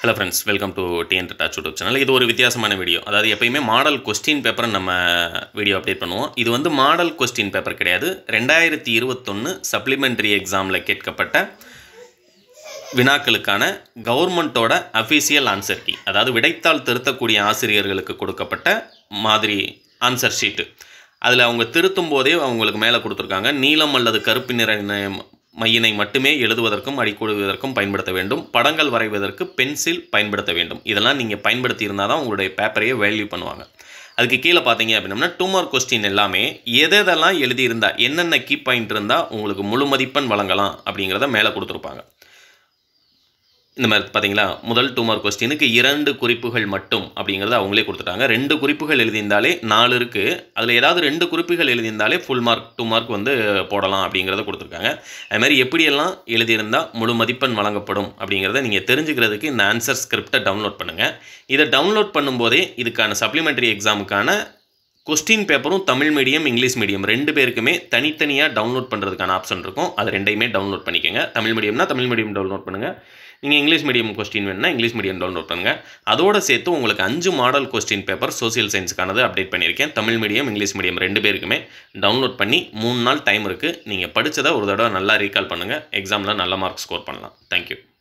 hello friends welcome to TN touch YouTube channel இது ஒரு வித்தியாசமான வீடியோ அதாவது எப்பயுமே மாடல் கொஸ்டின் பேப்பர் நம்ம வீடியோ அப்டேட் பண்ணுவோம் இது வந்து மாடல் கொஸ்டின் பேப்பர் கிடையாது ரெண்டாயிரத்தி இருபத்தொன்று சப்ளிமெண்ட்ரி எக்ஸாமில் கேட்கப்பட்ட வினாக்களுக்கான கவர்மெண்ட்டோட அஃபீஷியல் ஆன்சர் கீ அதாவது விடைத்தாள் திருத்தக்கூடிய ஆசிரியர்களுக்கு கொடுக்கப்பட்ட மாதிரி ஆன்சர் ஷீட்டு அதில் அவங்க திருத்தும் போதே அவங்களுக்கு மேலே கொடுத்துருக்காங்க நீலம் அல்லது கருப்பு நிற ந- மையினை மட்டுமே எழுதுவதற்கும் அடிக்கூடுவதற்கும் பயன்படுத்த வேண்டும் படங்கள் வரைவதற்கு பென்சில் பயன்படுத்த வேண்டும் இதெல்லாம் நீங்கள் பயன்படுத்தி இருந்தால் தான் உங்களுடைய பேப்பரையே வேல்யூ பண்ணுவாங்க அதுக்கு கீழே பார்த்தீங்க அப்படின்னம்னா டூ மார்க் கொஸ்டின் எல்லாமே எதெல்லாம் எழுதியிருந்தா என்னென்ன கீ பாயிண்ட் இருந்தால் உங்களுக்கு முழு மதிப்பெண் வழங்கலாம் அப்படிங்கிறத மேலே கொடுத்துருப்பாங்க இந்த மாதிரி பார்த்தீங்களா முதல் டூ மார்க் கொஸ்டினுக்கு இரண்டு குறிப்புகள் மட்டும் அப்படிங்கிறத அவங்களே கொடுத்துட்டாங்க ரெண்டு குறிப்புகள் எழுதியிருந்தாலே நாலு இருக்குது அதில் ஏதாவது ரெண்டு குறிப்புகள் எழுதியிருந்தாலே ஃபுல் மார்க் டூ மார்க் வந்து போடலாம் அப்படிங்கிறத கொடுத்துருக்காங்க அது மாதிரி எப்படியெல்லாம் எழுதியிருந்தால் முழு மதிப்பெண் வழங்கப்படும் அப்படிங்கிறத நீங்கள் தெரிஞ்சுக்கிறதுக்கு இந்த ஆன்சர் ஸ்கிரிப்டை டவுன்லோட் பண்ணுங்கள் இதை டவுன்லோட் பண்ணும்போதே இதுக்கான சப்ளிமெண்ட்ரி எக்ஸாமுக்கான கொஸ்டின் பேப்பரும் தமிழ் மீடியம் இங்கிலீஷ் மீடியம் ரெண்டு பேருக்குமே தனித்தனியாக டவுன்லோட் பண்ணுறதுக்கான ஆப்ஷன் இருக்கும் அது ரெண்டையுமே டவுன்லோட் பண்ணிக்கோங்க தமிழ் மீடியம்னா தமிழ் மீடியம் டவுன்லோட் பண்ணுங்கள் நீங்கள் இங்கிலீஷ் மீடியம் கொஸ்டின் வேணும்னா இங்கிலீஷ் மீடியம் டவுன்லோட் பண்ணுங்கள் அதோட சேர்த்து உங்களுக்கு அஞ்சு மாடல் கொஸ்டின் பேப்பர் சோசியல் சயின்ஸுக்கானது அப்டேட் பண்ணியிருக்கேன் தமிழ் மீடியம் இங்கிலீஷ் மீடியம் ரெண்டு பேருக்குமே டவுன்லோட் பண்ணி மூணு நாள் டைம் இருக்குது நீங்கள் படித்ததை ஒரு தடவை நல்லா ரீகால் பண்ணுங்கள் எக்ஸாமில் நல்ல மார்க் ஸ்கோர் பண்ணலாம் தேங்க்யூ